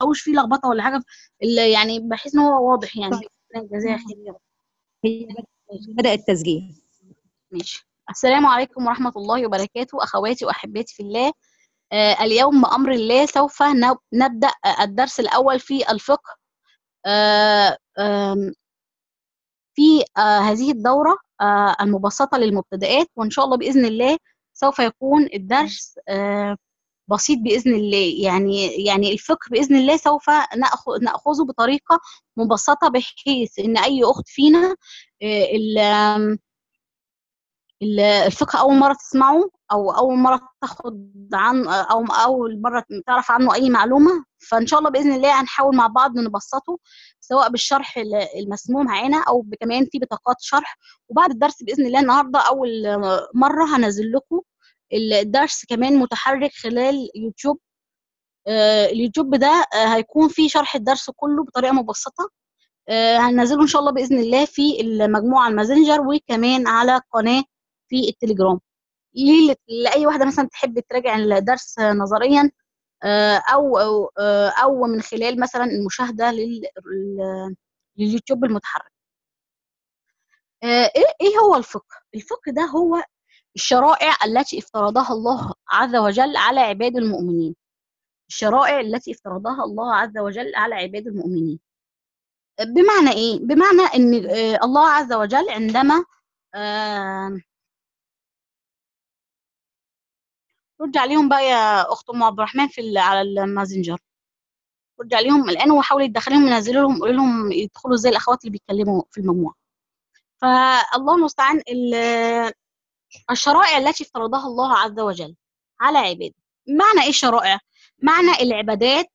تلقوش فيه لخبطه ولا حاجه اللي يعني بحس ان هو واضح يعني جزاها خير يا رب هي بدأ التسجيل ماشي السلام عليكم ورحمة الله وبركاته أخواتي وأحباتي في الله آه اليوم بأمر الله سوف نب- نبدأ آه، الدرس الأول في الفقه آه آم، في آه هذه الدورة آه المبسطة للمبتدئات وإن شاء الله بإذن الله سوف يكون الدرس آه بسيط بإذن الله يعني يعني الفقه بإذن الله سوف نأخذ نأخذه بطريقة مبسطة بحيث إن أي أخت فينا آه، ال- آم، ال- الفقه أول مرة تسمعه أو أول مرة تاخد عن أو أول مرة تعرف عنه أي معلومة فإن شاء الله بإذن الله هنحاول مع بعض نبسطه سواء بالشرح ال- المسموع معانا أو كمان في بطاقات شرح وبعد الدرس بإذن الله النهاردة أول مرة هنزل لكم الدرس كمان متحرك خلال يوتيوب آه، اليوتيوب ده آه، هيكون فيه شرح الدرس كله بطريقة مبسطة آه، هننزله إن شاء الله بإذن الله في المجموعة الماسنجر وكمان على قناة في التليجرام ليه- لأي واحدة مثلا تحب تراجع الدرس نظريا آه، أو أو آه، أو من خلال مثلا المشاهدة لل- لل- لليوتيوب المتحرك آه، إيه إيه هو الفقه؟ الفقه ده هو الشرائع التي افترضها الله عز وجل على عباد المؤمنين الشرائع التي افترضها الله عز وجل على عباد المؤمنين بمعنى ايه بمعنى ان آه، الله عز وجل عندما آه، رد عليهم بقى يا اخت ام عبد الرحمن في ال- على الماسنجر رد عليهم الان وحاولي تدخليهم منزلي لهم قولي لهم يدخلوا زي الاخوات اللي بيتكلموا في المجموعه فالله المستعان ال- الشرائع التي افترضها الله عز وجل على عباده معنى ايه الشرائع معنى العبادات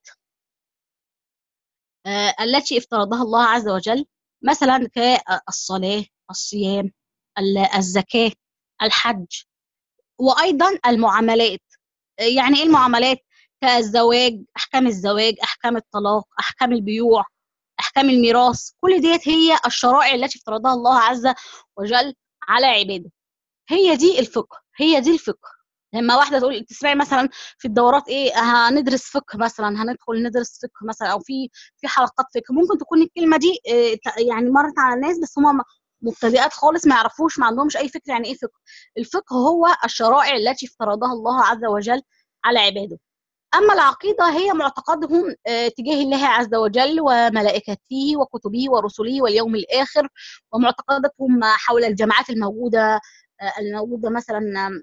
آه، التي افترضها الله عز وجل مثلا كالصلاة الصيام ال- الزكاة الحج وأيضا المعاملات آه، يعني إيه المعاملات كالزواج أحكام الزواج أحكام الطلاق أحكام البيوع أحكام الميراث كل ديت هي الشرائع التي افترضها الله عز وجل على عباده هي دي الفقه هي دي الفقه لما واحده تقول تسمعي مثلا في الدورات ايه هندرس فقه مثلا هندخل ندرس فقه مثلا او في في حلقات فقه ممكن تكون الكلمه دي إيه ت- يعني مرت على الناس بس هم مبتدئات خالص ما يعرفوش ما عندهمش اي فكره يعني ايه فقه الفقه هو الشرائع التي افترضها الله عز وجل على عباده اما العقيده هي معتقدهم آه، تجاه الله عز وجل وملائكته وكتبه ورسله واليوم الاخر ومعتقداتهم حول الجماعات الموجوده آه، الموجوده مثلا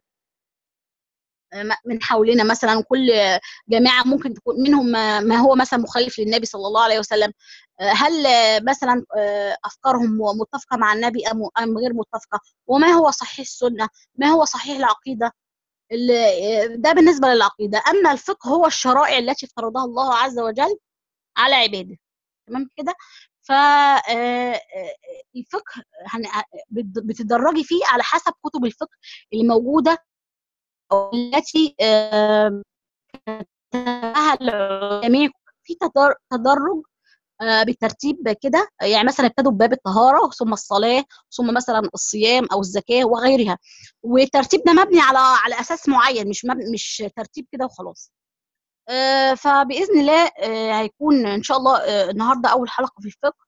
آه، من حولنا مثلا كل جماعه ممكن تكون منهم ما ما هو مثلا مخالف للنبي صلى الله عليه وسلم آه، هل آه، مثلا آه، افكارهم متفقه مع النبي ام ام غير متفقه وما هو صحيح السنه ما هو صحيح العقيده ال- ده بالنسبه للعقيده اما الفقه هو الشرائع التي افترضها الله عز وجل على عباده تمام كده ف آه، آه، الفقه هن- بت- بتدرجي فيه على حسب كتب الفقه اللي موجوده أو التي آه، كتبها العلماء في تدر- تدرج آه، بالترتيب كده يعني مثلا ابتدوا بباب الطهاره ثم الصلاه ثم مثلا الصيام او الزكاه وغيرها والترتيب ده مبني على على اساس معين مش مبني مش ترتيب كده وخلاص آه، فباذن الله آه، هيكون ان شاء الله آه، النهارده اول حلقه في الفقه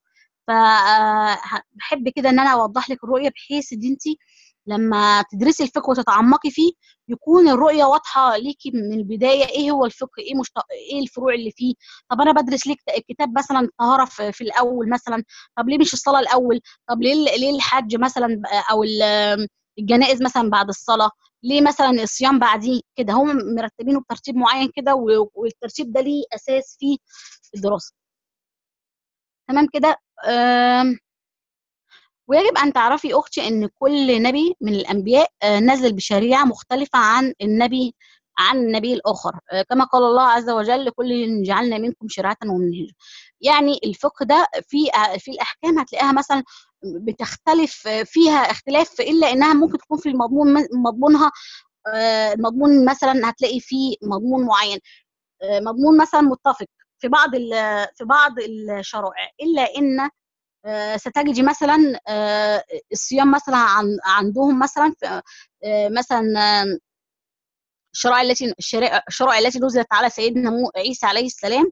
فبحب كده ان انا اوضح لك الرؤيه بحيث ان انت لما تدرسي الفقه وتتعمقي فيه يكون الرؤيه واضحه ليكي من البدايه ايه هو الفقه ايه مشت... ايه الفروع اللي فيه طب انا بدرس ليه كت- كتاب مثلا الطهاره في, في الاول مثلا طب ليه مش الصلاه الاول طب ليه ال- ليه الحج مثلا ب- او ال- الجنائز مثلا بعد الصلاه ليه مثلا الصيام بعديه كده هم مرتبينه بترتيب معين كده و- والترتيب ده ليه اساس في الدراسه تمام كده آم، ويجب أن تعرفي أختي أن كل نبي من الأنبياء آه، نزل بشريعة مختلفة عن النبي عن النبي الآخر آه، كما قال الله عز وجل لكل جعلنا منكم شريعة ومنهجا يعني الفقه ده في آه، في الأحكام هتلاقيها مثلا بتختلف آه، فيها اختلاف إلا إنها ممكن تكون في المضمون مضمونها آه، المضمون مثلا هتلاقي فيه مضمون معين آه، مضمون مثلا متفق في بعض ال- في بعض الشرائع إلا إن آه، ستجدي مثلا آه، الصيام مثلا عن عندهم مثلا في آه، مثلا آه، الشرائع التي الشرائع الشرائع التي نزلت على سيدنا مو- عيسى عليه السلام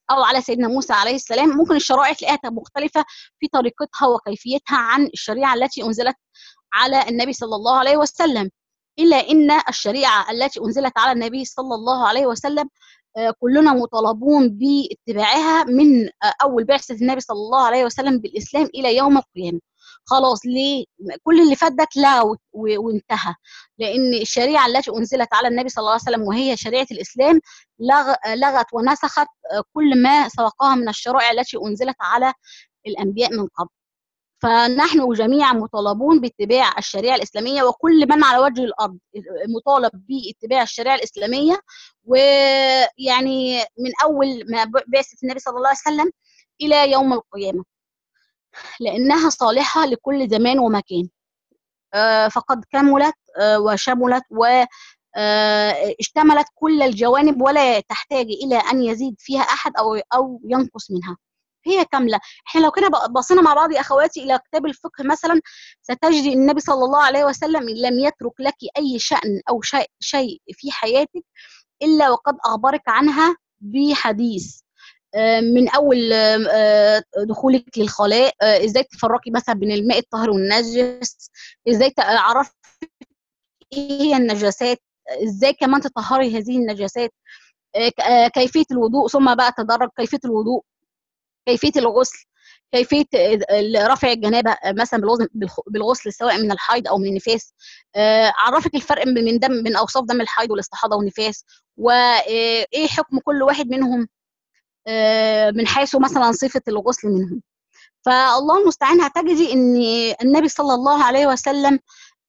او على سيدنا موسى عليه السلام ممكن الشرائع تلاقيها مختلفه في طريقتها وكيفيتها عن الشريعه التي انزلت على النبي صلى الله عليه وسلم الا ان الشريعه التي انزلت على النبي صلى الله عليه وسلم كلنا مطالبون باتباعها من اول بعثه النبي صلى الله عليه وسلم بالاسلام الى يوم القيامه خلاص ليه كل اللي فات ده اتلغى وانتهى لان الشريعه التي انزلت على النبي صلى الله عليه وسلم وهي شريعه الاسلام لغ... لغت ونسخت كل ما سبقها من الشرائع التي انزلت على الانبياء من قبل فنحن جميعا مطالبون باتباع الشريعه الاسلاميه وكل من على وجه الارض مطالب باتباع الشريعه الاسلاميه ويعني من اول ما بعثه النبي صلى الله عليه وسلم الى يوم القيامه لانها صالحه لكل زمان ومكان فقد كملت وشملت و اشتملت كل الجوانب ولا تحتاج الى ان يزيد فيها احد او او ينقص منها هي كامله احنا لو كده بصينا مع بعض يا اخواتي الى كتاب الفقه مثلا ستجد النبي صلى الله عليه وسلم لم يترك لك اي شان او شيء شيء في حياتك الا وقد اخبرك عنها بحديث من اول دخولك للخلاء ازاي تفرقي مثلا بين الماء الطاهر والنجس ازاي تعرفي ايه هي النجاسات ازاي كمان تطهري هذه النجاسات كيفيه الوضوء ثم بقى تدرج كيفيه الوضوء كيفيه الغسل كيفيه رفع الجنابه مثلا بالغسل سواء من الحيض او من النفاس عرفك الفرق من دم من اوصاف دم الحيض والاستحاضه والنفاس وايه حكم كل واحد منهم من حيث مثلا صفه الغسل منهم فالله المستعان هتجدي ان النبي صلى الله عليه وسلم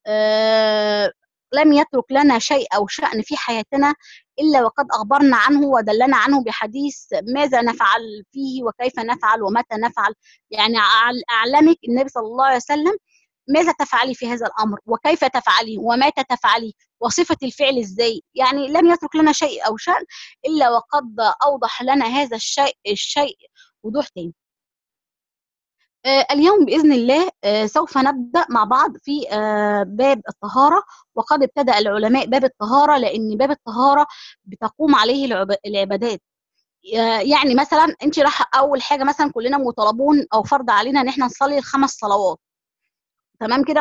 لم يترك لنا شيء او شان في حياتنا الا وقد اخبرنا عنه ودلنا عنه بحديث ماذا نفعل فيه وكيف نفعل ومتى نفعل يعني اعلمك النبي صلى الله عليه وسلم ماذا تفعلي في هذا الامر وكيف تفعلي ومتى تفعلي وصفه الفعل ازاي يعني لم يترك لنا شيء او شان الا وقد اوضح لنا هذا الشيء الشيء وضوح تاني اليوم باذن الله سوف نبدا مع بعض في باب الطهاره وقد ابتدا العلماء باب الطهاره لان باب الطهاره بتقوم عليه العبادات يعني مثلا انت راح اول حاجه مثلا كلنا مطالبون او فرض علينا ان احنا نصلي الخمس صلوات تمام كده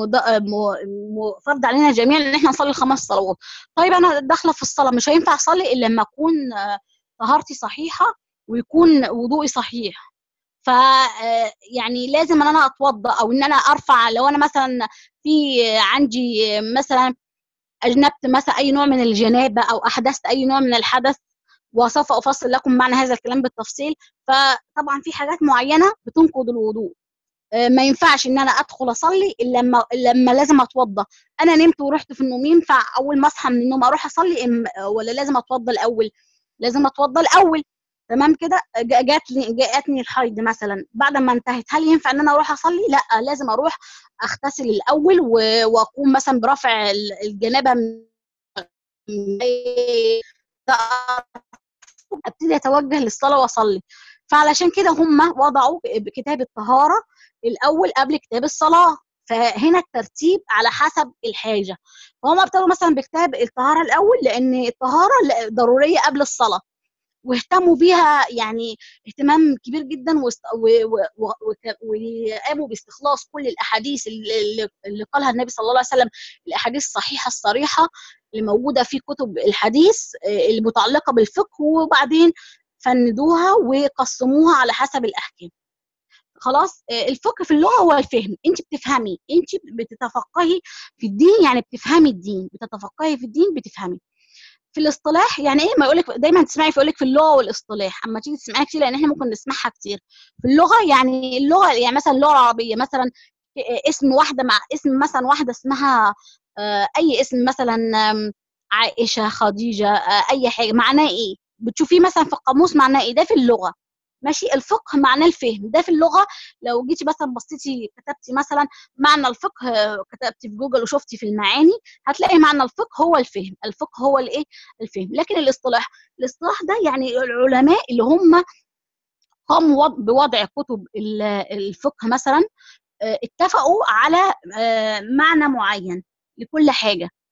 فرض علينا جميعا ان احنا نصلي الخمس صلوات طيب انا داخله في الصلاه مش هينفع اصلي الا لما اكون طهارتي صحيحه ويكون وضوئي صحيح ف يعني لازم ان انا اتوضا او ان انا ارفع لو انا مثلا في عندي مثلا اجنبت مثلا اي نوع من الجنابه او احدثت اي نوع من الحدث وسوف افصل لكم معنى هذا الكلام بالتفصيل فطبعا في حاجات معينه بتنقض الوضوء ما ينفعش ان انا ادخل اصلي الا لما لما لازم اتوضا انا نمت ورحت في النوم ينفع اول ما اصحى من النوم اروح اصلي ولا لازم اتوضا الاول لازم اتوضا الاول تمام كده جات لي جاتني الحيض مثلا بعد ما انتهت هل ينفع ان انا اروح اصلي لا لازم اروح اغتسل الاول واقوم مثلا برفع الجنابه ابتدي اتوجه للصلاه واصلي فعلشان كده هم وضعوا كتاب الطهاره الاول قبل كتاب الصلاه فهنا الترتيب على حسب الحاجه فهم ابتدوا مثلا بكتاب الطهاره الاول لان الطهاره ضروريه قبل الصلاه واهتموا بيها يعني اهتمام كبير جدا وقاموا باستخلاص كل الاحاديث اللي, اللي قالها النبي صلى الله عليه وسلم الاحاديث الصحيحه الصريحه اللي موجوده في كتب الحديث المتعلقه بالفقه وبعدين فندوها وقسموها على حسب الاحكام خلاص الفقه في اللغه هو الفهم انت بتفهمي انت بتتفقهي في الدين يعني بتفهمي الدين بتتفقهي في الدين بتفهمي في الاصطلاح يعني ايه ما يقول لك دايما تسمعي يقول لك في اللغه والاصطلاح اما تيجي تسمعيها كتير لان احنا ممكن نسمعها كتير في اللغه يعني اللغه يعني مثلا اللغه العربيه مثلا اسم واحده مع اسم مثلا واحده اسمها اي اسم مثلا عائشه خديجه اي حاجه معناه ايه بتشوفيه مثلا في القاموس معناه ايه ده في اللغه ماشي الفقه معناه الفهم ده في اللغه لو جيتي مثلا بصيتي كتبتي مثلا معنى الفقه كتبتي في جوجل وشفتي في المعاني هتلاقي معنى الفقه هو الفهم الفقه هو الايه الفهم لكن الاصطلاح الاصطلاح ده يعني العلماء اللي هم قاموا بوضع كتب الفقه مثلا اتفقوا على معنى معين لكل حاجه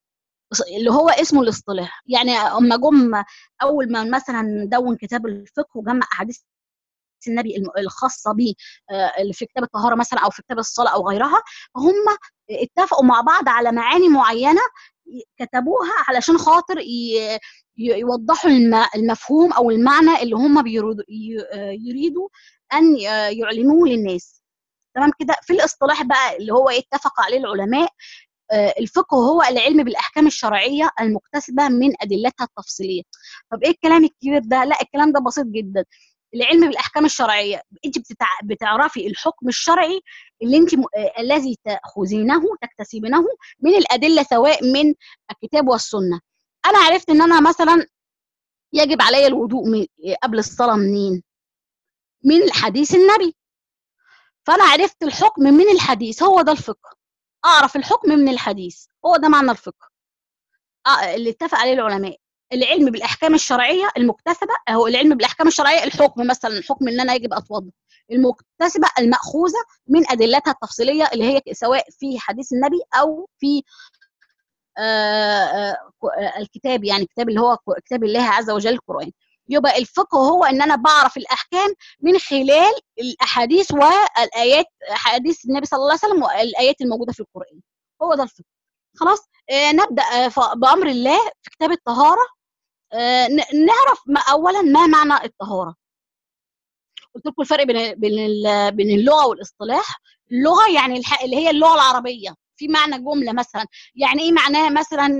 اللي هو اسمه الاصطلاح يعني اما جم اول ما مثلا دون كتاب الفقه وجمع احاديث النبي الم- الخاصه به آه، اللي في كتاب الطهاره مثلا او في كتاب الصلاه او غيرها هم اتفقوا مع بعض على معاني معينه ي- كتبوها علشان خاطر ي- ي- يوضحوا الم- المفهوم او المعنى اللي هم بيريدوا ي- آه، يريدوا ان ي- يعلنوه للناس تمام كده في الاصطلاح بقى اللي هو إيه اتفق عليه العلماء آه، الفقه هو العلم بالاحكام الشرعيه المكتسبه من ادلتها التفصيليه طب ايه الكلام الكبير ده لا الكلام ده بسيط جدا العلم بالاحكام الشرعيه انت بتتع... بتعرفي الحكم الشرعي اللي انت م... آه، الذي تاخذينه تكتسبينه من الادله سواء من الكتاب والسنه انا عرفت ان انا مثلا يجب علي الوضوء من... قبل الصلاه منين من حديث النبي فانا عرفت الحكم من الحديث هو ده الفقه اعرف الحكم من الحديث هو ده معنى الفقه آه، اللي اتفق عليه العلماء العلم بالاحكام الشرعيه المكتسبه هو العلم بالاحكام الشرعيه الحكم مثلا الحكم ان انا يجب اتوضا المكتسبه الماخوذه من ادلتها التفصيليه اللي هي سواء في حديث النبي او في آه، آه، آه، الكتاب يعني كتاب اللي هو كتاب الله عز وجل القرآن يبقى الفقه هو ان انا بعرف الاحكام من خلال الاحاديث والايات احاديث النبي صلى الله عليه وسلم والايات الموجوده في القرآن هو ده الفقه خلاص آه نبدا آه ف- بامر الله في كتاب الطهاره آه ن- نعرف ما اولا ما معنى الطهاره قلت لكم الفرق بين بين ال- بين اللغه والاصطلاح اللغه يعني الح- اللي هي اللغه العربيه في معنى جمله مثلا يعني ايه معناه مثلا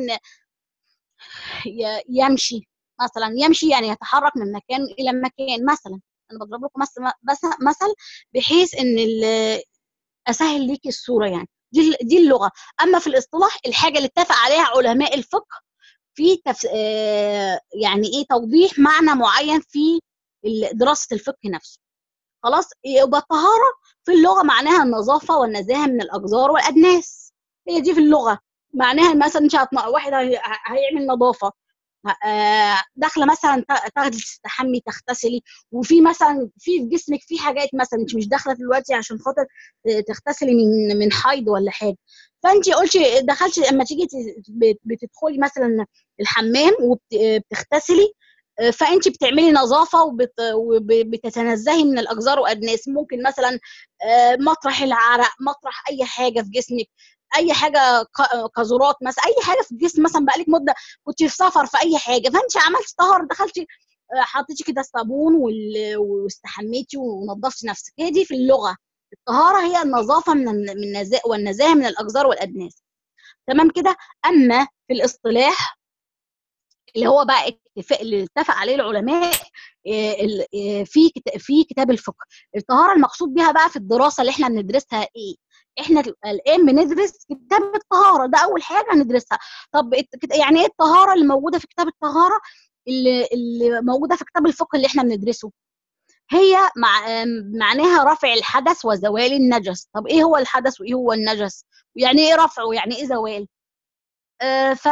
ي- يمشي مثلا يمشي يعني يتحرك من مكان الى مكان مثلا انا بضرب لكم مثل بس مثل بحيث ان ال- اسهل ليكي الصوره يعني دي دي اللغه اما في الاصطلاح الحاجه اللي اتفق عليها علماء الفقه في تف... آه، يعني ايه توضيح معنى معين في ال- دراسه الفقه نفسه خلاص يبقى الطهاره في اللغه معناها النظافه والنزاهه من الاقذار والادناس هي دي في اللغه معناها مثلا انت هتن- واحد هي- هيعمل نظافه آه، داخله مثلا تا- تاخدي تستحمي تغتسلي وفي مثلا في في جسمك في حاجات مثلا انت مش داخله دلوقتي عشان خاطر ت- تغتسلي من من حيض ولا حاجه فانت قلتي دخلتي لما تيجي ت- بت- بتدخلي مثلا الحمام وبتغتسلي فانت بتعملي نظافه وبتتنزهي من الاقذار والادناس ممكن مثلا آه، مطرح العرق مطرح اي حاجه في جسمك اي حاجه ق- قذورات مثلا اي حاجه في الجسم مثلا بقالك مده كنت في سفر في اي حاجه فانت عملتي طهر دخلتي آه، حطيتي كده الصابون وال- واستحميتي ونظفتي نفسك هي دي في اللغه الطهاره هي النظافه من الن- من النزاهه والنزاهه من الاقذار والادناس تمام كده اما في الاصطلاح اللي هو بقى اتفاق اللي اتفق عليه العلماء آه، ال- آه، في كت- في كتاب الفقه الطهاره المقصود بها بقى في الدراسه اللي احنا بندرسها ايه احنا الان بندرس كتاب الطهاره ده اول حاجه هندرسها طب الت- كت- يعني ايه الطهاره اللي موجوده في كتاب الطهاره اللي, اللي موجوده في كتاب الفقه اللي احنا بندرسه هي مع آم، معناها رفع الحدث وزوال النجس طب ايه هو الحدث وايه هو النجس يعني ايه رفع ويعني ايه زوال آه ف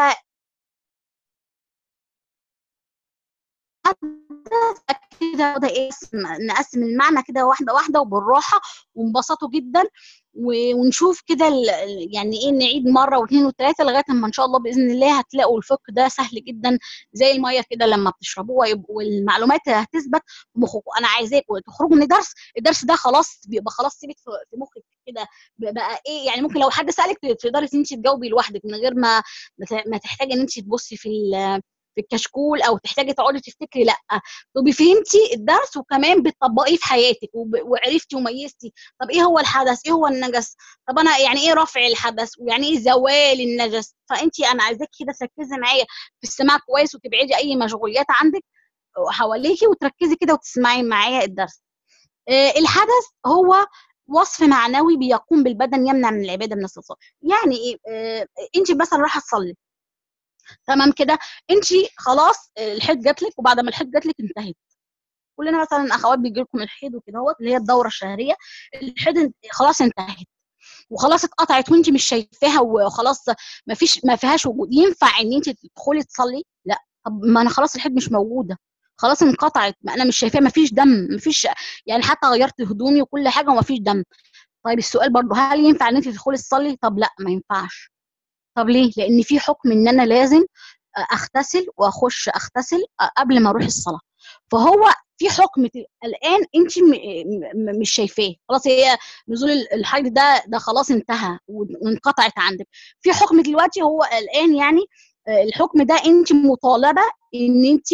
كده ده ايه نقسم المعنى كده واحده واحده وبالراحه ونبسطه جدا و- ونشوف كده ال- ال- يعني ايه نعيد مره واثنين وثلاثه لغايه اما ان شاء الله باذن الله هتلاقوا الفقه ده سهل جدا زي الميه كده لما بتشربوها يبقوا- والمعلومات هتثبت في مخكم انا عايزاكم تخرجوا من الدرس الدرس ده خلاص بيبقى خلاص ثبت في في مخك كده بقى ايه يعني ممكن لو حد سالك تقدري انت تجاوبي لوحدك من غير ما ما ت- ما تحتاجي ان انت تبصي في ال- في الكشكول او تحتاجي تقعدي تفتكري لا تبقي فهمتي الدرس وكمان بتطبقيه في حياتك وب- وعرفتي وميزتي طب ايه هو الحدث ايه هو النجس طب انا يعني ايه رفع الحدث ويعني ايه زوال النجس فانت انا عايزاك كده تركزي معايا في السماع كويس وتبعدي اي مشغوليات عندك حواليكي وتركزي كده وتسمعي معايا الدرس آه، الحدث هو وصف معنوي بيقوم بالبدن يمنع من العباده من الصلاه يعني ايه آه، انت مثلا رايحه تصلي تمام كده انت خلاص آه، الحيض جات لك وبعد ما الحيض جات لك انتهت كلنا مثلا اخوات بيجي لكم الحيض وكده اهوت اللي هي الدوره الشهريه الحيض انت- خلاص انتهت وخلاص اتقطعت وانت مش شايفاها وخلاص ما فيش ما فيهاش وجود ينفع ان انت تدخلي تصلي لا طب ما انا خلاص الحيض مش موجوده خلاص انقطعت ما انا مش شايفاها ما فيش دم ما فيش يعني حتى غيرت هدومي وكل حاجه وما فيش دم طيب السؤال برضو هل ينفع ان انت تدخلي تصلي طب لا ما ينفعش طب ليه لان في حكم ان انا لازم اغتسل واخش اغتسل قبل ما اروح الصلاه فهو في حكم الان انت مش شايفاه خلاص هي نزول الحيض ده ده خلاص انتهى وانقطعت عندك في حكم دلوقتي هو الان يعني الحكم ده انت مطالبه ان انت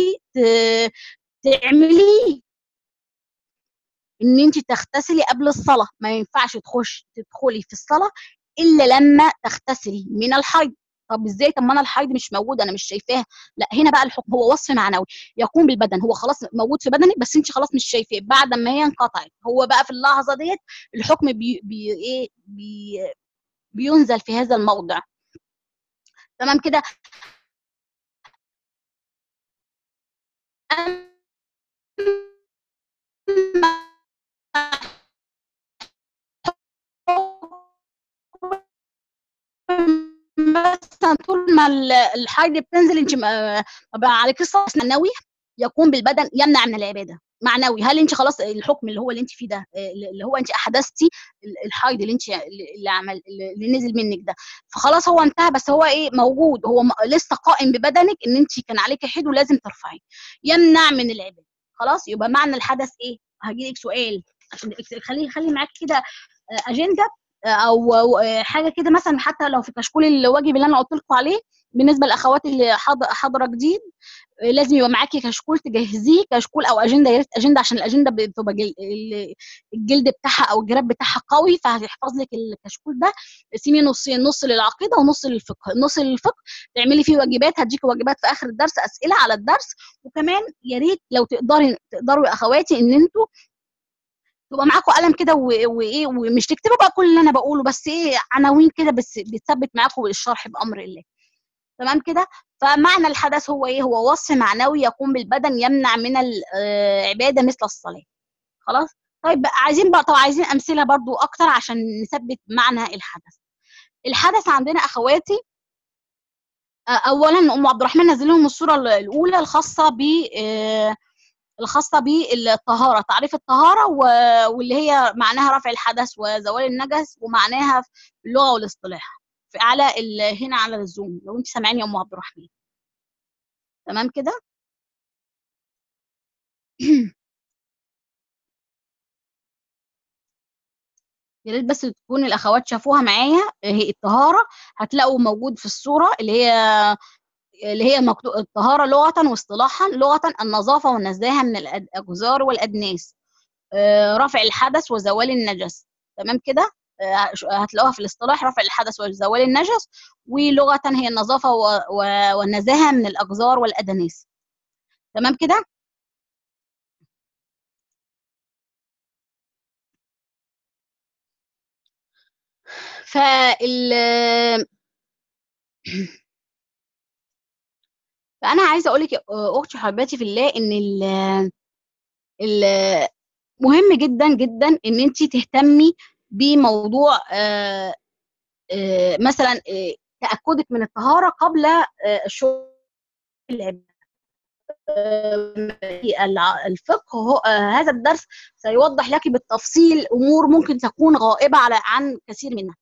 تعمليه ان انت تغتسلي قبل الصلاه ما ينفعش تخش تدخلي في الصلاه الا لما تغتسلي من الحيض طب ازاي طب ما انا الحيض مش موجود انا مش شايفاها لا هنا بقى الحكم هو وصف معنوي يقوم بالبدن هو خلاص موجود في بدنك بس انت خلاص مش شايفاه بعد ما هي انقطعت هو بقى في اللحظه ديت الحكم بي, بي ايه بي بينزل في هذا الموضع تمام كده مثلا طول ما الحيض بتنزل انت ما بقى عليك صوت معنوي يقوم بالبدن يمنع من العباده معنوي هل انت خلاص الحكم اللي هو اللي انت فيه ده اللي هو انت احدثتي الحيض اللي انت اللي عمل اللي نزل منك ده فخلاص هو انتهى بس هو ايه موجود هو لسه قائم ببدنك ان انت كان عليك حيض ولازم ترفعيه يمنع من العباده خلاص يبقى معنى الحدث ايه هجي لك سؤال عشان خلي خلي معاك كده اجنده او حاجه كده مثلا حتى لو في كشكول الواجب اللي انا قلت لكم عليه بالنسبه للاخوات اللي حاضره جديد لازم يبقى معاكي كشكول تجهزيه كشكول او اجنده يا ريت اجنده عشان الاجنده بتبقى الجلد بتاعها او الجراب بتاعها قوي فهيحفظ لك الكشكول ده قسميه نصين نص للعقيده ونص للفقه نص للفقه تعملي فيه واجبات هديكي واجبات في اخر الدرس اسئله على الدرس وكمان يا ريت لو تقدري تقدروا يا اخواتي ان انتوا يبقى معاكم قلم كده وايه ومش تكتبوا بقى كل اللي انا بقوله بس ايه عناوين كده بس بتثبت معاكم الشرح بامر الله تمام كده فمعنى الحدث هو ايه هو وصف معنوي يقوم بالبدن يمنع من العباده مثل الصلاه خلاص طيب عايزين بقى طبعا عايزين امثله برضو اكتر عشان نثبت معنى الحدث الحدث عندنا اخواتي اولا ام عبد الرحمن نزل لهم الصوره الاولى الخاصه ب الخاصه بالطهاره تعريف الطهاره واللي هي معناها رفع الحدث وزوال النجس ومعناها في اللغه والاصطلاح في على هنا على الزوم لو انت سامعاني يا ام عبد الرحمن تمام كده يا ريت بس تكون الاخوات شافوها معايا هي الطهاره هتلاقوا موجود في الصوره اللي هي اللي هي مكتوب الطهارة لغة واصطلاحا لغة النظافة والنزاهة من الأجزار والأدناس رفع الحدث وزوال النجس تمام كده هتلاقوها في الاصطلاح رفع الحدث وزوال النجس ولغة هي النظافة والنزاهة من الأجزار والأدناس تمام كده فال فانا عايزه اقول لك اختي حبيبتي في الله ان ال ال مهم جدا جدا ان انت تهتمي بموضوع آآ آآ مثلا تاكدك من الطهاره قبل الشغل الفقه هو هذا الدرس سيوضح لك بالتفصيل امور ممكن تكون غائبه على عن كثير منها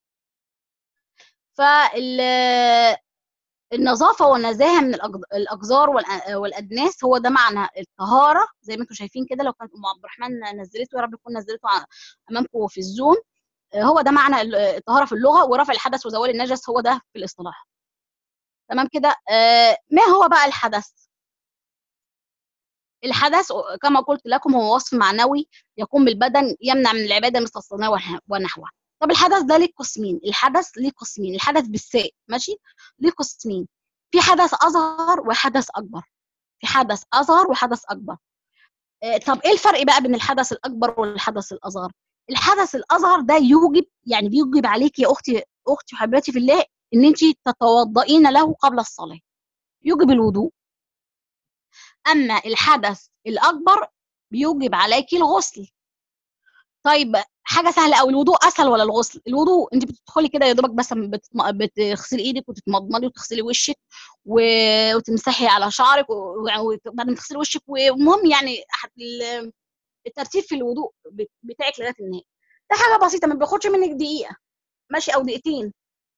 فال النظافة والنزاهة من الأجزار والأدناس هو ده معنى الطهارة زي ما انتم شايفين كده لو كانت أم عبد الرحمن نزلته يا رب تكون نزلته أمامكم في الزوم هو ده معنى الطهارة في اللغة ورفع الحدث وزوال النجس هو ده في الاصطلاح تمام كده ما هو بقى الحدث الحدث كما قلت لكم هو وصف معنوي يقوم بالبدن يمنع من العبادة مثل الصلاة ونحوها طب الحدث ده ليه قسمين الحدث ليه قسمين الحدث بالساء ماشي ليه قسمين في حدث اصغر وحدث اكبر في حدث اصغر وحدث اكبر آه طب ايه الفرق بقى بين الحدث الاكبر والحدث الاصغر الحدث الاصغر ده يوجب يعني بيوجب عليك يا اختي اختي وحبيبتي في الله ان انت تتوضئين له قبل الصلاه يوجب الوضوء اما الحدث الاكبر بيوجب عليك الغسل طيب حاجه سهله قوي الوضوء اسهل ولا الغسل الوضوء انت بتدخلي كده يا دوبك بس بتطم... بتغسلي ايدك وتتمضمضي وتغسلي وشك و... وتمسحي على شعرك وبعد ما تغسلي وشك والمهم يعني الترتيب في الوضوء بتاعك لغايه النهايه ده حاجه بسيطه ما بياخدش منك دقيقه ماشي او دقيقتين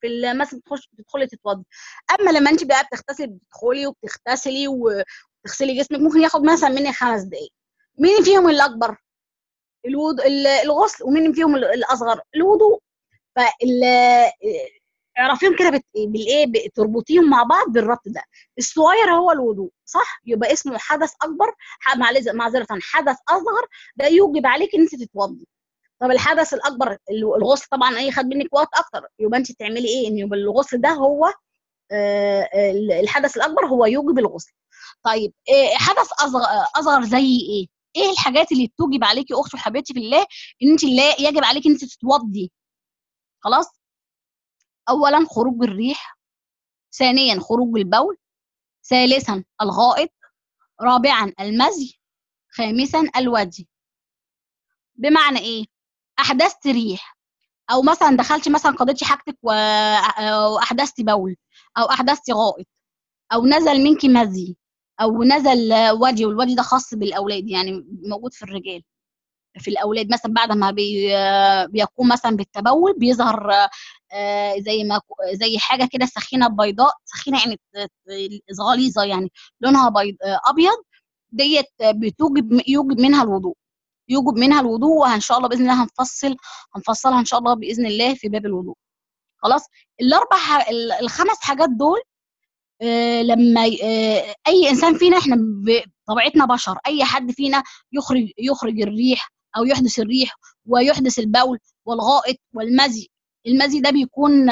في ال- مثلا تخش تدخلي تتوضي اما لما انت بقى بتغتسلي بتدخلي وبتغتسلي وتغسلي جسمك ممكن ياخد مثلا منك خمس دقائق مين فيهم الاكبر الوضوء الغسل ومين فيهم ال- الاصغر الوضوء فال اعرفيهم كده بت... بالايه ب- تربطيهم مع بعض بالربط ده الصغير هو الوضوء صح يبقى اسمه حدث اكبر ح- معلز- معذره حدث اصغر ده يوجب عليك ان انت تتوضي طب الحدث الاكبر ال- الغسل طبعا اي خد منك وقت اكتر يبقى انت تعملي ايه ان يبقى الغسل ده هو آه، ال- الحدث الاكبر هو يوجب الغسل طيب آه، حدث اصغر اصغر زي ايه ايه الحاجات اللي توجب عليكي اختي وحبيبتي في الله ان انت لا يجب عليكي ان انت تتوضي خلاص اولا خروج الريح ثانيا خروج البول ثالثا الغائط رابعا المزي خامسا الودي بمعنى ايه احدثت ريح او مثلا دخلتي مثلا قضيتي حاجتك و... واحدثتي بول او احدثتي غائط او نزل منك مزي او نزل وادي والوادي ده خاص بالاولاد يعني موجود في الرجال في الاولاد مثلا بعد ما بي بيقوم مثلا بالتبول بيظهر آه، زي ما زي حاجه كده سخينه بيضاء سخينه يعني غليظه يعني لونها بيض آه، ابيض ديت بتوجب يوجب منها الوضوء يوجب منها الوضوء وان شاء الله باذن الله هنفصل هنفصلها ان شاء الله باذن الله في باب الوضوء خلاص الاربع ح- ال- الخمس حاجات دول آه، لما ي- آه، اي انسان فينا احنا بطبيعتنا بشر اي حد فينا يخرج يخرج الريح او يحدث الريح ويحدث البول والغائط والمزي المزي ده بيكون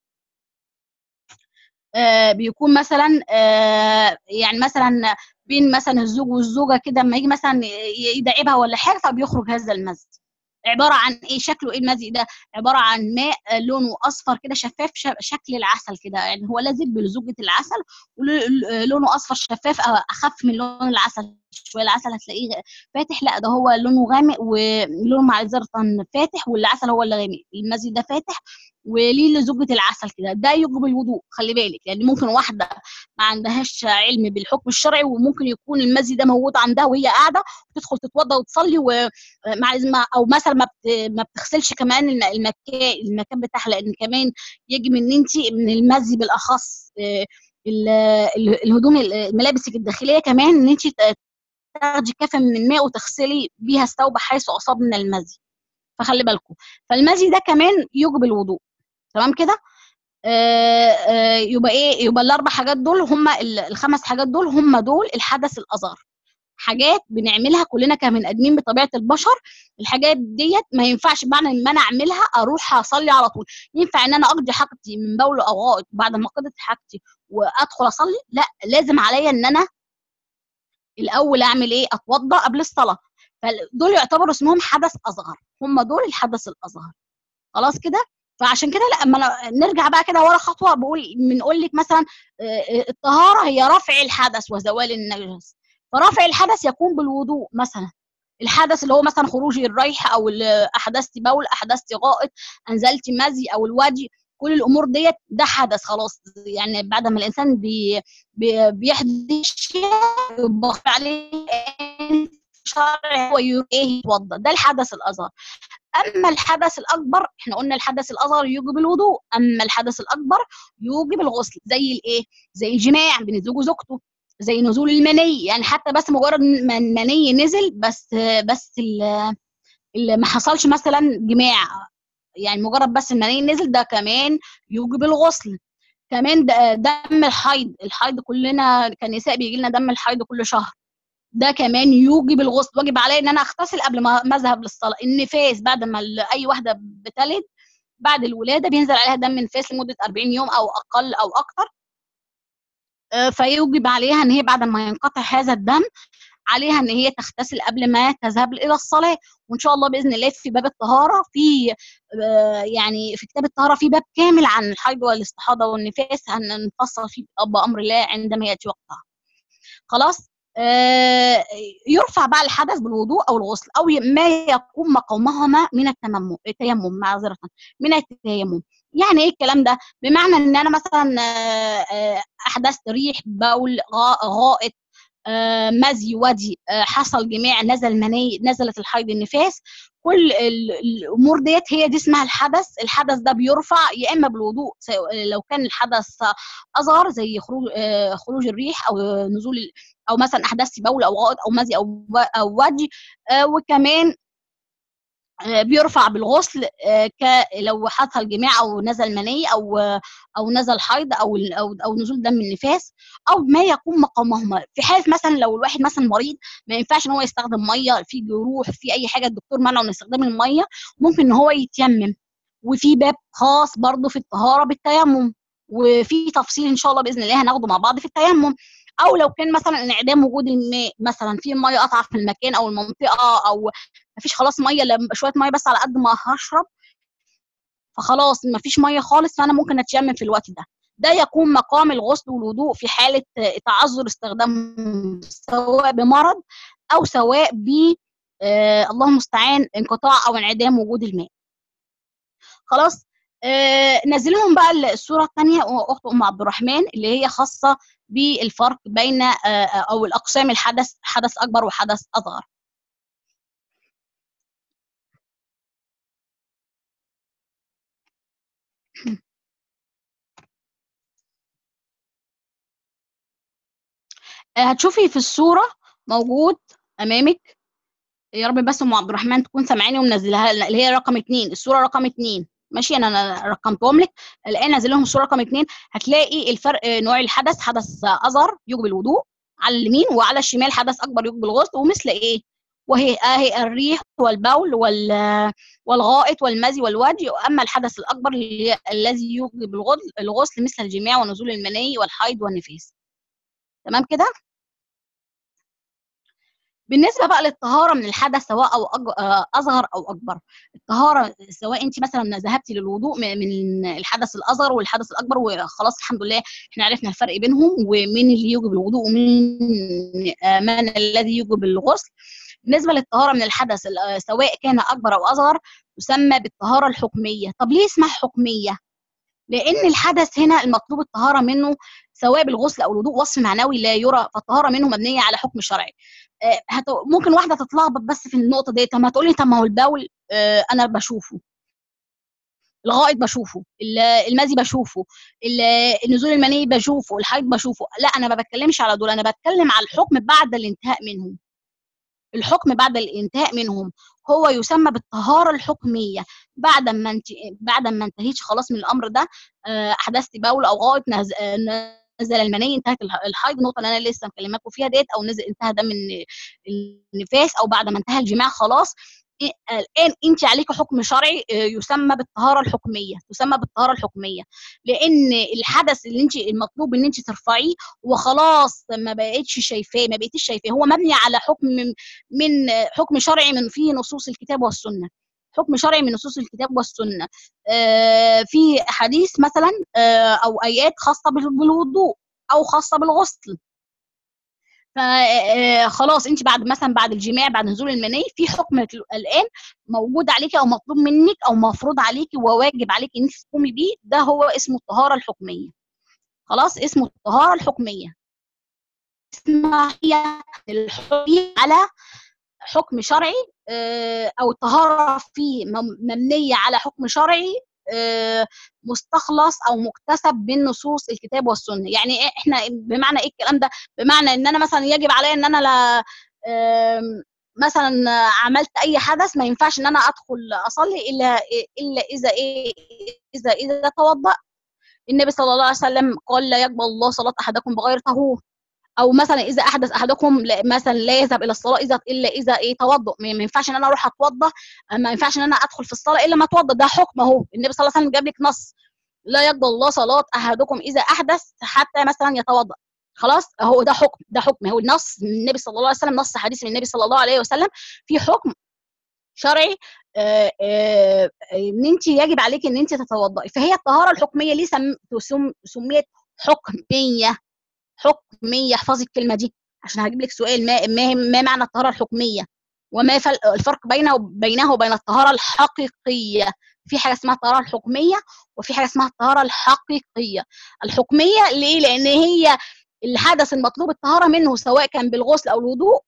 آه، بيكون مثلا آه، يعني مثلا بين مثلا الزوج والزوجه كده لما يجي مثلا ي- يدعبها ولا حاجه فبيخرج هذا المزي عباره عن ايه شكله ايه المزي ده عباره عن ماء آه، لونه اصفر كده شفاف ش- شكل العسل كده يعني هو لازق بلزوجه العسل ولونه اصفر شفاف أو اخف من لون العسل شويه العسل هتلاقيه فاتح لا ده هو لونه غامق ولونه معذره فاتح والعسل هو اللي غامق المزي ده فاتح وليه لزوجة العسل كده ده يوجب الوضوء خلي بالك يعني ممكن واحدة ما عندهاش علم بالحكم الشرعي وممكن يكون المزي ده موجود عندها وهي قاعدة تدخل تتوضى وتصلي ومع ما- او مثلا ما بت- ما بتغسلش كمان الم- المكان المكان بتاعها لان كمان يجب ان انت من المزي بالاخص آه، ال- ال- الهدوم الملابسك الداخليه كمان ان انت تاخدي كافه من الماء وتغسلي بيها الثوب حيث اصاب من المزي فخلي بالكم فالمزي ده كمان يوجب الوضوء تمام كده آه آه يبقى ايه يبقى الاربع حاجات دول هم الخمس حاجات دول هم دول الحدث الاصغر حاجات بنعملها كلنا كبني ادمين بطبيعه البشر الحاجات ديت ما ينفعش بعد ما انا اعملها اروح اصلي على طول ينفع ان انا اقضي حاجتي من بول او غائط بعد ما قضيت حاجتي وادخل اصلي لا لازم عليا ان انا الاول اعمل ايه اتوضا قبل الصلاه فدول يعتبروا اسمهم حدث اصغر هم دول الحدث الاصغر خلاص كده فعشان كده لا اما أنا- نرجع بقى كده ورا خطوه بقول بنقول لك مثلا آه، الطهاره هي رفع الحدث وزوال النجس فرفع الحدث يكون بالوضوء مثلا الحدث اللي هو مثلا خروج الريح او ال- احدثتي بول احدثتي غائط انزلتي مزي او الوادي كل الامور ديت ده حدث خلاص يعني بعد ما الانسان بي بي بيحدث شيء يبقى عليه شرع هو ي- ايه يتوضا ده الحدث الاصغر اما الحدث الاكبر احنا قلنا الحدث الاصغر يوجب الوضوء اما الحدث الاكبر يوجب الغسل زي الايه زي الجماع بين الزوج وزوجته زي نزول المني يعني حتى بس مجرد ما المني نزل بس بس ال- اللي ما حصلش مثلا جماع يعني مجرد بس المني نزل ده كمان يوجب الغسل كمان د- دم الحيض الحيض كلنا كنساء بيجي لنا دم الحيض كل شهر ده كمان يوجب الغسل واجب عليا ان انا اغتسل قبل ما ما اذهب للصلاه النفاس بعد ما ال- اي واحده بتلد بعد الولاده بينزل عليها دم نفاس لمده 40 يوم او اقل او اكتر آه، فيوجب عليها ان هي بعد ما ينقطع هذا الدم عليها ان هي تغتسل قبل ما تذهب الى الصلاه وان شاء الله باذن الله في باب الطهاره في آه، يعني في كتاب الطهاره في باب كامل عن الحيض والاستحاضه والنفاس هنفصل فيه بامر الله عندما ياتي وقتها خلاص آه، يرفع بقى الحدث بالوضوء او الغسل او ي- ما يقوم مقامهما من التيمم التيمم معذره من التيمم يعني ايه الكلام ده بمعنى ان انا مثلا آه، آه، احدثت ريح بول غا- غائط آه، مزي ودي آه، حصل جماع نزل مني نزلت الحيض النفاس كل ال- الامور ديت هي دي اسمها الحدث الحدث ده بيرفع يا اما بالوضوء سواء- لو كان الحدث اصغر زي خروج آه، خروج الريح او نزول ال- او مثلا احداث بول او غائط او مزي او و- او وجه آه، وكمان آه، بيرفع بالغسل آه، ك لو حصل جماع او نزل مني او او نزل حيض او او او نزول دم النفاس او ما يقوم مقامهما في حاله مثلا لو الواحد مثلا مريض ما ينفعش ان هو يستخدم ميه في جروح في اي حاجه الدكتور منعه من استخدام الميه ممكن ان هو يتيمم وفي باب خاص برضه في الطهاره بالتيمم وفي تفصيل ان شاء الله باذن الله هناخده مع بعض في التيمم او لو كان مثلا انعدام وجود الماء مثلا في ميه قطع في المكان او المنطقه او مفيش خلاص ميه لما شويه ميه بس على قد ما هشرب فخلاص مفيش ميه خالص فانا ممكن اتيمم في الوقت ده ده يكون مقام الغسل والوضوء في حاله آه، تعذر استخدامهم سواء بمرض او سواء ب آه الله المستعان انقطاع او انعدام وجود الماء خلاص آه نزلهم بقى الصوره الثانيه اخت ام عبد الرحمن اللي هي خاصه بالفرق بين آه آه، او الاقسام الحدث حدث اكبر وحدث اصغر آه، هتشوفي في الصورة موجود أمامك يا رب بس أم عبد الرحمن تكون سامعاني ومنزلها لنا، اللي هي رقم اتنين الصورة رقم اتنين ماشي أنا أنا رقمتهم لك الآن نازل لهم الصورة رقم اتنين هتلاقي الفرق آه، نوع الحدث حدث أصغر يوجب الوضوء على اليمين وعلى الشمال حدث أكبر يوجب الغسل ومثل إيه؟ وهي آه الريح والبول وال والغائط والمزي والوجه أما الحدث الأكبر اللي- الذي يوجب الغسل الغسل مثل الجماع ونزول المني والحيض والنفاس تمام كده؟ بالنسبه بقى للطهاره من الحدث سواء او أج- آه، اصغر او اكبر الطهاره سواء انت مثلا ذهبتي للوضوء من من الحدث الاصغر والحدث الاكبر وخلاص الحمد لله احنا عرفنا الفرق بينهم ومين اللي يوجب الوضوء ومين آه، من الذي يوجب الغسل بالنسبه للطهاره من الحدث ال- آه، سواء كان اكبر او اصغر تسمى بالطهاره الحكميه طب ليه اسمها حكميه لان الحدث هنا المطلوب الطهاره منه سواء بالغسل او الوضوء وصف معنوي لا يرى فالطهاره منه مبنيه على حكم شرعي آه، هت... ممكن واحده تتلخبط بس في النقطه دي طب ما تقولي طب ما هو البول آه، انا بشوفه الغائط بشوفه ال- المزي بشوفه ال- النزول المني بشوفه الحيض بشوفه لا انا ما بتكلمش على دول انا بتكلم على الحكم بعد الانتهاء منهم الحكم بعد الانتهاء منهم هو يسمى بالطهاره الحكميه بعد ما انت بعد ما انتهيتش خلاص من الامر ده آه، احدثت بول او غائط نز... آه، نزل المني انتهت الح- الحيض النقطه اللي انا لسه مكلماكم فيها ديت او نزل انتهى دم الن- النفاس او بعد ما انتهى الجماع خلاص إيه- الان انت عليك حكم شرعي آه، يسمى بالطهاره الحكميه تسمى بالطهاره الحكميه لان الحدث اللي انت المطلوب ان انت ترفعيه وخلاص ما بقتش شايفاه ما بقيتيش شايفاه هو مبني على حكم من حكم شرعي من فيه نصوص الكتاب والسنه حكم شرعي من نصوص الكتاب والسنه آه، في حديث مثلا آه، او ايات خاصه بال- بالوضوء او خاصه بالغسل فخلاص انت بعد مثلا بعد الجماع بعد نزول المني في حكم الان موجود عليكي او مطلوب منك او مفروض عليكي وواجب عليكي ان انت تقومي بيه ده هو اسمه الطهاره الحكميه خلاص اسمه الطهاره الحكميه اسمها هي الحكم على حكم شرعي آه، او الطهاره فيه مم- مبنيه على حكم شرعي آه، مستخلص او مكتسب من نصوص الكتاب والسنه يعني إيه- احنا بمعنى ايه الكلام ده بمعنى ان انا مثلا يجب عليا ان انا لا آم، مثلا عملت اي حدث ما ينفعش ان انا ادخل اصلي الا الا اذا ايه اذا اذا توضأ النبي صلى الله عليه وسلم قال لا يقبل الله صلاه احدكم بغير طهور او مثلا اذا احدث احدكم لا- مثلا لا يذهب الى الصلاه اذا الا اذا ايه توضؤ ما ما ينفعش ان انا اروح اتوضا ما ينفعش ان انا ادخل في الصلاه الا ما اتوضا ده حكم اهو النبي صلى الله عليه وسلم جاب لك نص لا يقبل الله صلاه احدكم اذا احدث حتى مثلا يتوضا خلاص اهو ده حكم ده حكم هو النص من النبي صلى الله عليه وسلم نص حديث من النبي صلى الله عليه وسلم في حكم شرعي آه، آه، ان انت يجب عليك ان انت تتوضئي فهي الطهاره الحكميه ليه سم- تسم- سميت حكميه حكميه احفظي الكلمه دي عشان هجيب لك سؤال ما ما, ما معنى الطهاره الحكميه وما فل- الفرق بينه بينه وبين الطهاره الحقيقيه في حاجه اسمها الطهاره الحكميه وفي حاجه اسمها الطهاره الحقيقيه الحكميه ليه لان هي الحدث المطلوب الطهاره منه سواء كان بالغسل او الوضوء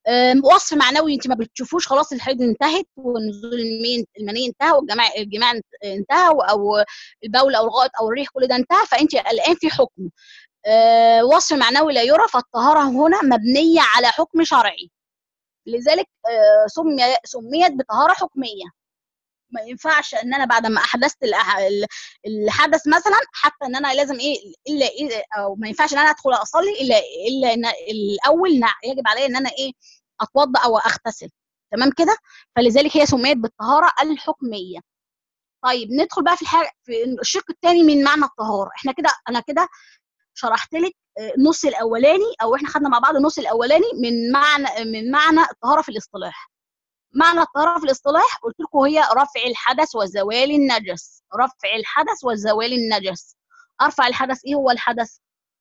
آم، وصف معنوي انت ما بتشوفوش خلاص الحيض انتهت ونزول المين المني انتهى والجماع الجماع انتهى او البول او الغائط او الريح كل ده انتهى فانت الان في حكم آه، وصف معنوي لا يرى فالطهاره هنا مبنيه على حكم شرعي لذلك آه، سمي سميت بطهاره حكميه ما ينفعش ان انا بعد ما احدثت الأح- ال- الحدث مثلا حتى ان انا لازم ايه الا إيه او ما ينفعش ان انا ادخل اصلي الا الا ان الاول نع- يجب علي ان انا ايه اتوضا او اغتسل تمام كده فلذلك هي سميت بالطهاره الحكميه طيب ندخل بقى في الحاجه في الشق الثاني من معنى الطهاره احنا كده انا كده شرحت لك آه، النص الاولاني او احنا خدنا مع بعض النص الاولاني من معنى من معنى الطهاره في الاصطلاح معنى الطهارة في الاصطلاح قلت لكم هي رفع الحدث وزوال النجس رفع الحدث وزوال النجس ارفع الحدث ايه هو الحدث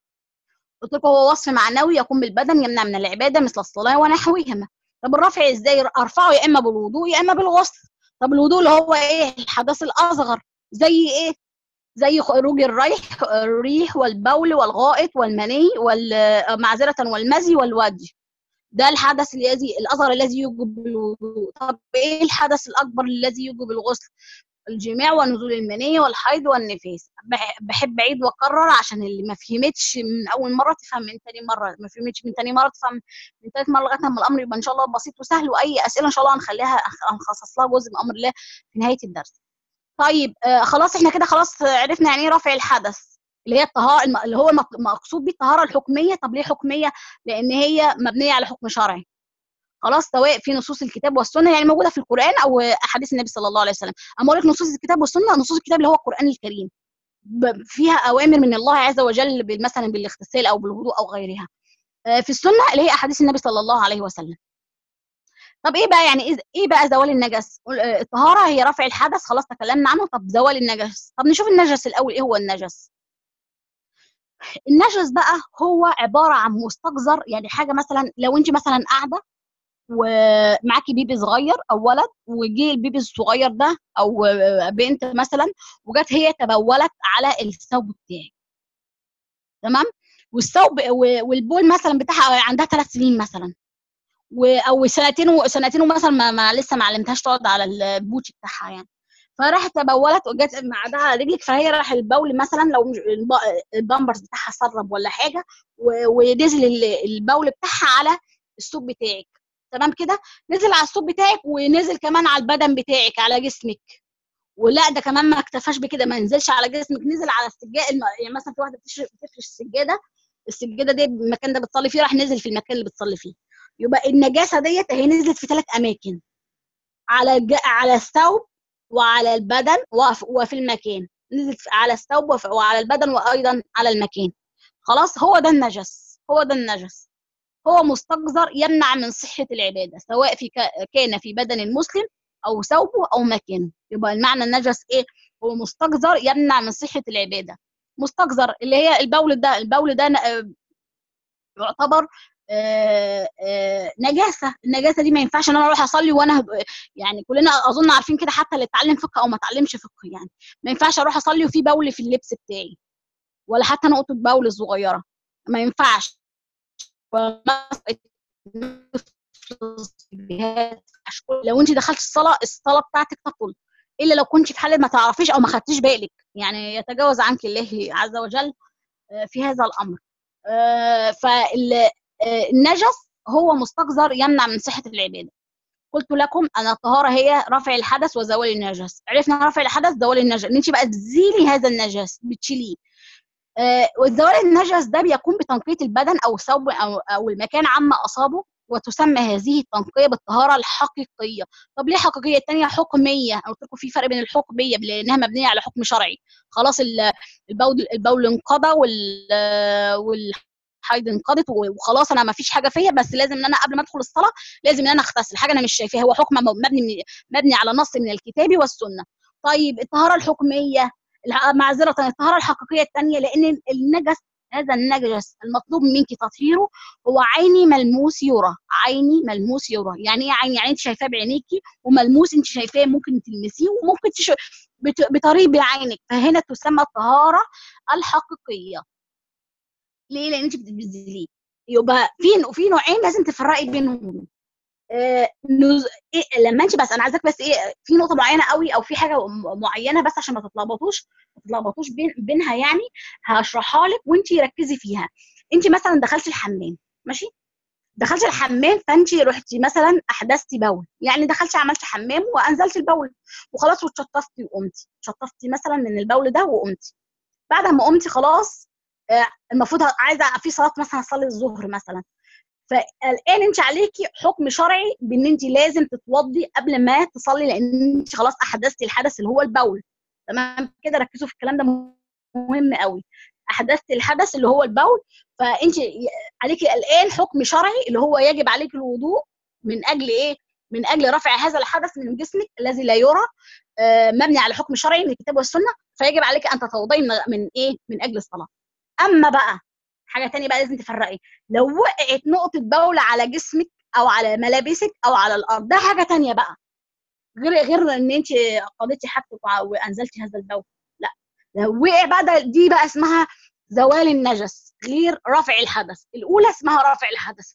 قلت لكم هو وصف معنوي يقوم بالبدن يمنع من العباده مثل الصلاه ونحوهما طب الرفع ازاي ارفعه يا اما بالوضوء يا اما بالغسل طب الوضوء اللي هو ايه الحدث الاصغر زي ايه زي خروج الريح الريح والبول والغائط والمني والمعذره والمزي والودي ده الحدث الذي الاصغر الذي يوجب الوضوء طب ايه الحدث الاكبر الذي يوجب الغسل الجماع ونزول المني والحيض والنفاس بح- بحب اعيد واكرر عشان اللي ما فهمتش من اول مره تفهم من تاني مره ما فهمتش من تاني مره تفهم من تالت مره لغايه لما الامر يبقى ان شاء الله بسيط وسهل واي اسئله ان شاء الله هنخليها هنخصص لها جزء من امر الله في نهايه الدرس طيب آه خلاص احنا كده خلاص عرفنا يعني ايه رفع الحدث اللي هي الطهاره الم- اللي هو المط- المقصود بيه الطهاره الحكميه طب ليه حكميه لان هي مبنيه على حكم شرعي خلاص سواء في نصوص الكتاب والسنه يعني موجوده في القران او احاديث النبي صلى الله عليه وسلم اما اقول لك نصوص الكتاب والسنه نصوص الكتاب اللي هو القران الكريم ب- فيها اوامر من الله عز وجل بال- مثلا بالاغتسال او بالوضوء او غيرها آه، في السنه اللي هي احاديث النبي صلى الله عليه وسلم طب ايه بقى يعني ايه إيه بقى زوال النجس قل- آه، الطهاره هي رفع الحدث خلاص تكلمنا عنه طب زوال النجس طب نشوف النجس الاول ايه هو النجس النجس بقى هو عباره عن مستقذر يعني حاجه مثلا لو انت مثلا قاعده ومعاكي بيبي صغير او ولد وجه البيبي الصغير ده او بنت مثلا وجت هي تبولت على الثوب بتاعك تمام والثوب و- والبول مثلا بتاعها عندها ثلاث سنين مثلا و- او سنتين وسنتين ومثلا ما, ما لسه ما علمتهاش تقعد على البوتش بتاعها يعني فراحت تبولت وجت معدها على رجلك فهي راح البول مثلا لو مش الب- البامبرز بتاعها سرب ولا حاجه و- ونزل ال- البول بتاعها على الثوب بتاعك تمام كده نزل على الثوب بتاعك ونزل كمان على البدن بتاعك على جسمك ولا ده كمان ما اكتفاش بكده ما نزلش على جسمك نزل على السجاده الم... يعني مثلا في واحده بتشرب بتفرش السجاده السجاده دي المكان ده بتصلي فيه راح نزل في المكان اللي بتصلي فيه يبقى النجاسه ديت هي نزلت في ثلاث اماكن على الج... على الثوب وعلى البدن وف... وفي المكان نزلت على الثوب وف... وعلى البدن وايضا على المكان خلاص هو ده النجس هو ده النجس هو مستقذر يمنع من صحة العبادة سواء في ك... كان في بدن المسلم أو ثوبه أو مكانه يبقى المعنى النجس إيه هو مستقذر يمنع من صحة العبادة مستقذر اللي هي البول ده البول ده ن- آه، يعتبر آه، آه، نجاسة النجاسة دي ما ينفعش ان انا اروح اصلي وانا هب- يعني كلنا اظن عارفين كده حتى اللي اتعلم فقه او ما اتعلمش فقه يعني ما ينفعش اروح اصلي وفي بول في اللبس بتاعي ولا حتى نقطة بول صغيرة ما ينفعش لو انت دخلت الصلاه الصلاه بتاعتك تبطل الا لو كنت في حاله ما تعرفيش او ما خدتيش بالك يعني يتجاوز عنك الله عز وجل آه، في هذا الامر فالنجس هو مستقذر يمنع من صحه العباده قلت لكم ان الطهاره هي رفع الحدث وزوال النجس عرفنا رفع الحدث زوال النجس ان انت بقى تزيلي هذا النجس بتشيليه آه، والزوال النجس ده بيكون بتنقية البدن أو الثوب أو, أو المكان عما أصابه وتسمى هذه التنقية بالطهارة الحقيقية طب ليه حقيقية التانية حكمية أنا قلت لكم في فرق بين الحكمية لأنها مبنية على حكم شرعي خلاص ال- البول البول انقضى وال والحيض انقضت وخلاص انا ما فيش حاجه فيا بس لازم ان انا قبل ما ادخل الصلاه لازم ان انا اغتسل حاجه انا مش شايفاها هو حكم مبني من مبني على نص من الكتاب والسنه طيب الطهاره الحكميه الع- معذرة الطهارة الحقيقية الثانية لأن النجس هذا النجس المطلوب منك تطهيره هو عيني ملموس يرى عيني ملموس يرى يعني ايه عيني يعني انت شايفاه بعينيكي وملموس انت شايفاه ممكن تلمسيه وممكن تش... بت... بطريق بعينك فهنا تسمى الطهارة الحقيقية ليه لان انت بتبذليه يبقى في في نوعين لازم تفرقي بينهم آه، نز... إيه لما انت بس انا عايزاك بس ايه في نقطه معينه قوي او في حاجه م- معينه بس عشان ما تتلخبطوش ما تتلخبطوش بين بينها يعني هشرحها لك وانت ركزي فيها انت مثلا دخلتي الحمام ماشي دخلتي الحمام فانت رحتي مثلا احدثتي بول يعني دخلتي عملتي حمام وانزلتي البول وخلاص واتشطفتي وقمتي شطفتي مثلا من البول ده وقمتي بعد ما قمتي خلاص آه، المفروض ه- عايزه في صلاه مثلا اصلي الظهر مثلا فالان انت عليكي حكم شرعي بان انت لازم تتوضي قبل ما تصلي لان انت خلاص احدثتي الحدث اللي هو البول تمام كده ركزوا في الكلام ده مهم قوي احدثتي الحدث اللي هو البول فانت ي- عليكي الان حكم شرعي اللي هو يجب عليك الوضوء من اجل ايه من اجل رفع هذا الحدث من جسمك الذي لا يرى آه، مبني على حكم شرعي من الكتاب والسنه فيجب عليك ان تتوضئي من من ايه من اجل الصلاه اما بقى حاجه تانية بقى لازم تفرقي لو وقعت نقطه بول على جسمك او على ملابسك او على الارض ده حاجه تانية بقى غير غير ان انت قضيتي حاجتك وع- وانزلتي هذا البول لا لو وقع بقى ده- دي بقى اسمها زوال النجس غير رفع الحدث الاولى اسمها رفع الحدث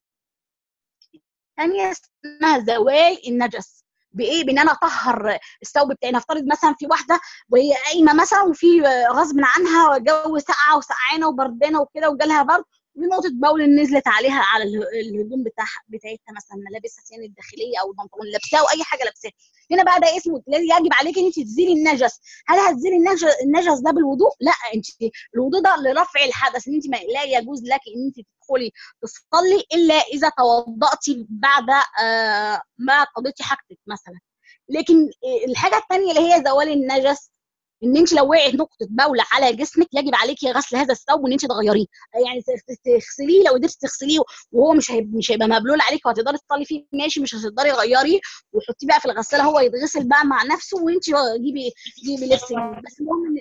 الثانيه اسمها زوال النجس بايه بان انا اطهر الثوب بتاعي نفترض مثلا في واحده وهي قايمه مثلا وفي غصب عنها جو ساقعه وسقعانه وبردانه وكده وجالها برد وفي نقطه بول نزلت عليها على اله- الهدوم بتاعها بتاعتها مثلا ملابسها يعني الداخليه او البنطلون اللي لابساه او اي حاجه لابساها هنا بقى ده اسمه لازم يجب عليك ان انت تزيلي النجس هل هتزيلي النجس النجس ده بالوضوء لا انت الوضوء ده لرفع الحدث ان انت ما لا يجوز لك ان انت تدخلي تصلي الا اذا توضأتي بعد آه ما قضيتي حاجتك مثلا لكن الحاجه الثانيه اللي هي زوال النجس ان انت لو وقعت نقطه بول على جسمك يجب عليكي غسل هذا الثوب وان انت تغيريه يعني تغسليه لو قدرتي تغسليه وهو مش هيبقى مش هيبقى مبلول عليك وهتقدري تصلي فيه ماشي مش هتقدري تغيريه وحطيه بقى في الغساله هو يتغسل بقى مع نفسه وانت جيبي جيبي لبس جديد. بس المهم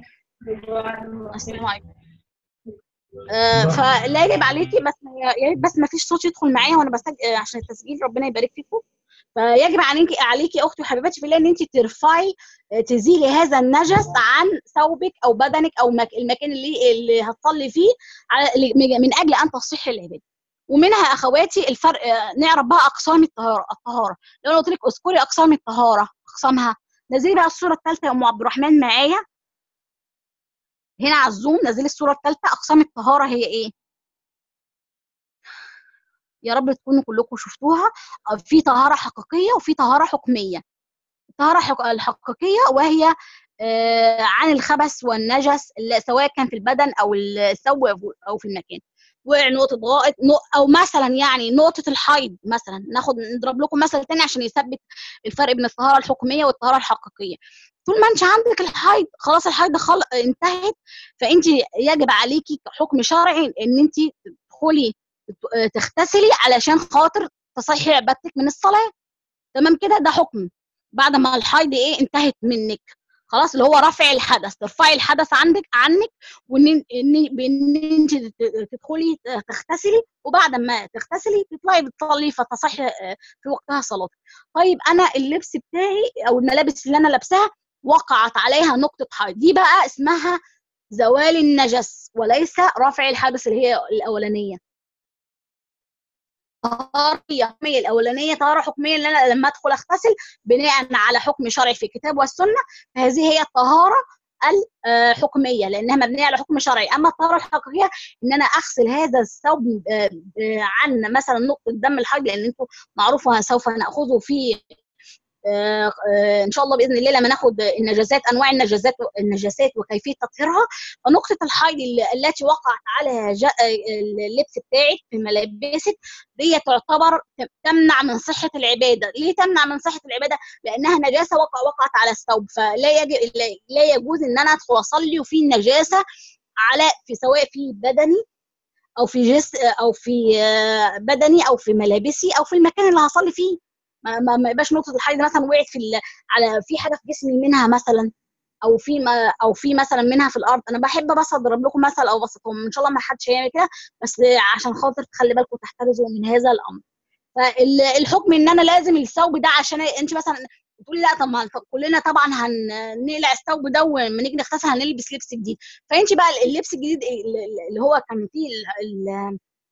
إن- السلام عليكم آه، فلا يجب عليكي بس يا ريت بس ما فيش صوت يدخل معايا وانا بسجل آه، عشان التسجيل ربنا يبارك فيكم فيجب عليكي عليكي اختي وحبيبتي في الله ان انت ترفعي آه، تزيلي هذا النجس عن ثوبك او بدنك او مك المكان اللي اللي هتصلي فيه على من اجل ان تصح العباده ومنها اخواتي الفرق آه، نعرف بقى اقسام الطهاره الطهاره لو انا قلت لك اذكري اقسام الطهاره اقسامها نزلي بقى الصوره الثالثه يا ام عبد الرحمن معايا هنا على الزوم نزلي الصوره الثالثه اقسام الطهاره هي ايه يا رب تكونوا كلكم شفتوها في طهاره حقيقيه وفي طهاره حكميه الطهاره حق- الحقيقيه وهي آه، عن الخبث والنجس اللي سواء كان في البدن او الثوب أو- او في المكان وقع نقطه غائط نق- او مثلا يعني نقطه الحيض مثلا ناخد نضرب لكم مثل تاني عشان يثبت الفرق بين الطهاره الحكميه والطهاره الحقيقيه طول ما انت عندك الحيض خلاص الحيض خل... انتهت فانت يجب عليكي حكم شرعي ان انت تدخلي تغتسلي علشان خاطر تصحي عبادتك من الصلاه تمام كده ده حكم بعد ما الحيض ايه انتهت منك خلاص اللي هو رفع الحدث ترفعي الحدث عندك عنك وان ان بان انت تت- تدخلي تغتسلي وبعد ما تغتسلي تطلعي بتصلي فتصحي آه، في وقتها صلاتك طيب انا اللبس بتاعي او الملابس اللي انا لابساها وقعت عليها نقطه حيض دي بقى اسمها زوال النجس وليس رفع الحدث اللي هي الاولانيه طهارة حكمية الأولانية طهارة حكمية اللي أنا لما أدخل أغتسل بناء على حكم شرعي في الكتاب والسنة فهذه هي الطهارة الحكمية لأنها مبنية على حكم شرعي أما الطهارة الحقيقية إن أنا أغسل هذا الثوب آه، آه، عن مثلا نقطة دم الحيض لأن أنتم معروفة سوف نأخذه في آه، آه، ان شاء الله باذن الله لما ناخد النجاسات انواع النجاسات النجاسات وكيفيه تطهيرها فنقطه الحيض ال- التي وقعت على ج- اللبس بتاعك في ملابسك دي تعتبر ت- تمنع من صحه العباده ليه تمنع من صحه العباده لانها نجاسه وقع وقعت على الثوب فلا يجب لا- لا يجوز ان انا ادخل اصلي وفي نجاسه على في سواء في بدني او في جس او في آه، بدني او في ملابسي او في المكان اللي هصلي فيه ما ما ما يبقاش نقطه الحيض مثلا وقعت في ال- على في حاجه في جسمي منها مثلا او في ما او في مثلا منها في الارض انا بحب بس اضرب لكم مثل او بسطهم ان شاء الله ما حدش هيعمل كده بس عشان خاطر تخلي بالكم تحترزوا من هذا الامر فالحكم ان انا لازم الثوب ده عشان انت مثلا تقولي لا طب ما كلنا طبعا هنقلع الثوب ده ولما نيجي نغتسل هنلبس لبس جديد فانت بقى اللبس الجديد اللي هو كان فيه ال- ال-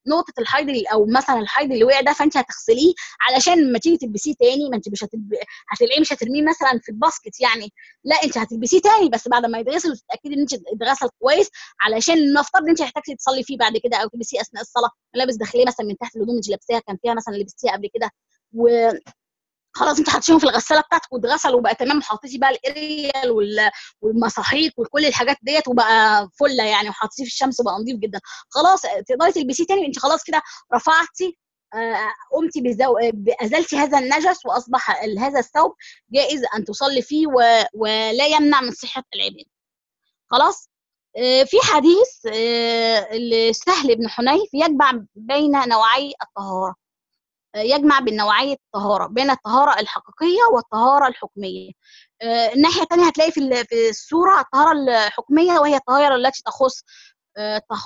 نقطه الحيض اللي- او مثلا الحيض اللي وقع ده فانت هتغسليه علشان لما تيجي تلبسيه تاني ما انت مش هتلب... هتلاقيه مش هترميه مثلا في الباسكت يعني لا انت هتلبسيه تاني بس بعد ما يتغسل وتتاكدي ان انت اتغسل كويس علشان نفترض ان انت هتحتاجي تصلي فيه بعد كده او تلبسيه اثناء الصلاه ملابس داخليه مثلا من تحت الهدوم انت لابساها كان فيها مثلا لبستيها قبل كده و خلاص انت حطيتيهم في الغساله بتاعتك واتغسل وبقى تمام وحطيتي بقى الاريال وال- والمساحيق وكل الحاجات ديت وبقى فله يعني وحطيتيه في الشمس وبقى نظيف جدا خلاص تقدري تلبسيه تاني انت خلاص كده رفعتي آه، قمتي بزو... ازلتي هذا النجس واصبح ال- هذا الثوب جائز ان تصلي فيه و... ولا يمنع من صحه العباده خلاص آه، في حديث آه، لسهل بن حنيف يجمع بين نوعي الطهاره يجمع بين نوعية الطهارة بين الطهارة الحقيقية والطهارة الحكمية آه، الناحية الثانية هتلاقي في ال- في السورة الطهارة الحكمية وهي الطهارة التي تخص آه، تخ-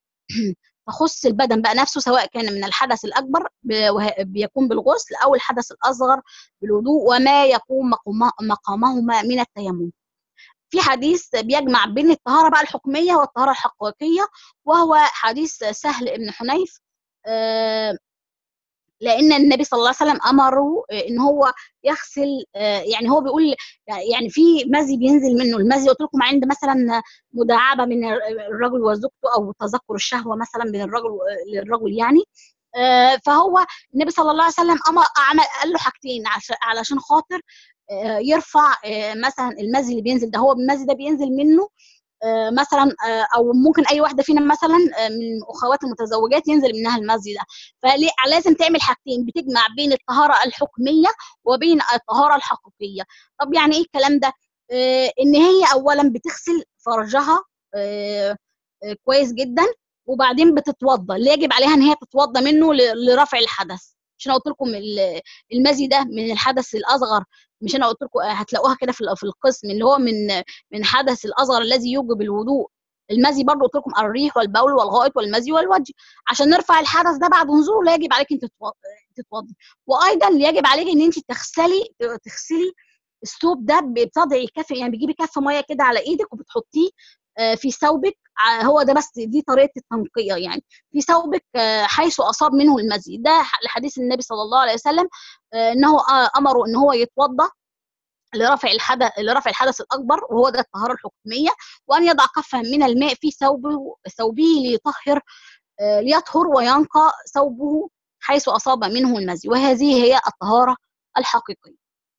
تخص البدن بقى نفسه سواء كان من الحدث الأكبر ب- وه- بيكون بالغسل أو الحدث الأصغر بالوضوء وما يقوم مقوما- مقامهما من التيمم في حديث بيجمع بين الطهارة بقى الحكمية والطهارة الحقيقية وهو حديث سهل بن حنيف آه، لان النبي صلى الله عليه وسلم امره آه، ان هو يغسل آه، يعني هو بيقول يعني في مزي بينزل منه المزي قلت لكم عند مثلا مداعبه من الرجل وزوجته او تذكر الشهوه مثلا بين الرجل للرجل يعني آه، فهو النبي صلى الله عليه وسلم امر عمل قال له حاجتين عش- علشان خاطر آه، يرفع آه، مثلا المزي اللي بينزل ده هو المزي ده بينزل منه آه، مثلا آه، او ممكن اي واحده فينا مثلا آه، من اخوات المتزوجات ينزل منها المزي ده فلازم تعمل حاجتين بتجمع بين الطهاره الحكميه وبين الطهاره الحقيقيه طب يعني ايه الكلام ده آه، ان هي اولا بتغسل فرجها آه، آه، كويس جدا وبعدين بتتوضى اللي يجب عليها ان هي تتوضى منه ل- لرفع الحدث مش انا قلت لكم ال- المزي ده من الحدث الاصغر مش انا قلت لكم آه، هتلاقوها كده في ال- في القسم اللي هو من من حدث الاصغر الذي يوجب الوضوء المزي برضه قلت لكم الريح والبول والغائط والمزي والوجه عشان نرفع الحدث ده بعد نزول لا يجب عليك انت تتو- تتوضي وايضا يجب عليك ان انت تغسلي تغسلي الثوب ده بتضعي كف يعني بتجيبي كف ميه كده على ايدك وبتحطيه آه، في ثوبك ع- هو ده بس دي طريقه التنقيه يعني في ثوبك آه، حيث اصاب منه المزي ده ح- لحديث النبي صلى الله عليه وسلم آه، انه آه، امره ان هو يتوضا لرفع الحدث لرفع الحدث الاكبر وهو ده الطهاره الحكميه وان يضع كفه من الماء في ثوبه ثوبه ليطهر آه، ليطهر وينقى ثوبه حيث اصاب منه المزي وهذه هي الطهاره الحقيقيه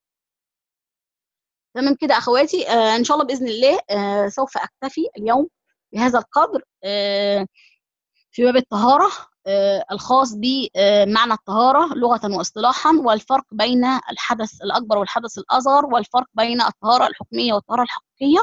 تمام كده اخواتي آه ان شاء الله باذن الله آه سوف اكتفي اليوم بهذا القدر آه في باب الطهاره آه الخاص بمعنى الطهاره لغه واصطلاحا والفرق بين الحدث الاكبر والحدث الاصغر والفرق بين الطهاره الحكميه والطهاره الحقيقيه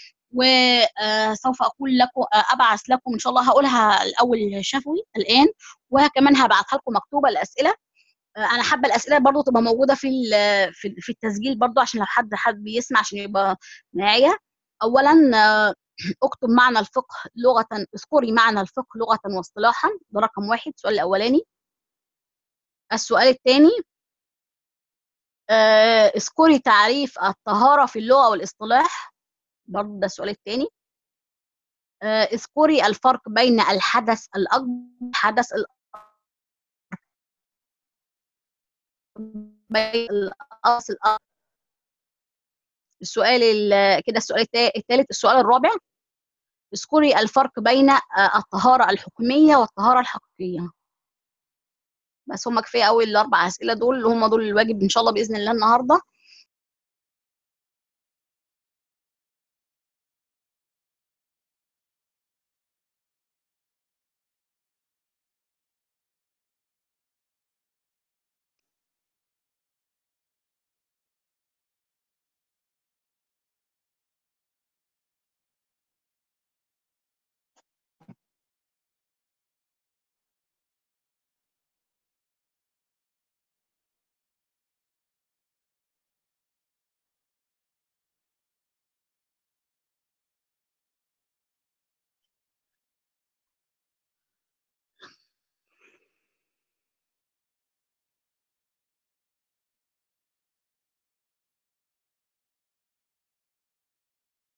وسوف اقول لكم آه، ابعث لكم ان شاء الله هقولها الاول شفوي الان وكمان هبعتها لكم مكتوبه الاسئله آه، انا حابه الاسئله برضو تبقى موجوده في ال- في في التسجيل برضو عشان لو حد حد بيسمع عشان يبقى معايا اولا آه، اكتب معنى الفقه لغه اذكري معنى الفقه لغه واصطلاحا ده رقم واحد السؤال الاولاني السؤال الثاني اذكري تعريف الطهاره في اللغه والاصطلاح برضو ده السؤال الثاني آه، اذكري الفرق بين الحدث الأكبر والحدث ال- بين الأصل الأ- السؤال ال- كده السؤال التا- الثالث السؤال الرابع اذكري الفرق بين آه، الطهارة الحكمية والطهارة الحقيقية بس هم كفاية قوي الأربع أسئلة دول اللي هم دول الواجب إن شاء الله بإذن الله النهاردة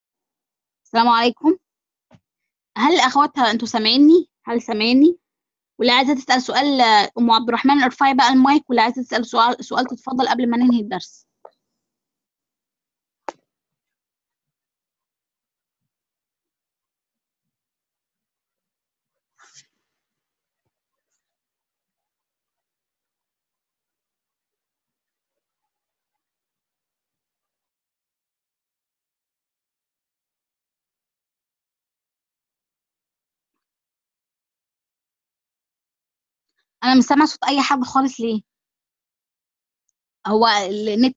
السلام عليكم هل أخواتها أنتوا سامعيني؟ هل سامعيني؟ واللي عايزة تسأل سؤال آه، أم عبد الرحمن ارفعي بقى المايك واللي عايزة تسأل سؤال سؤال تتفضل قبل ما ننهي الدرس أنا مش سامعة صوت أي حد خالص ليه؟ هو النت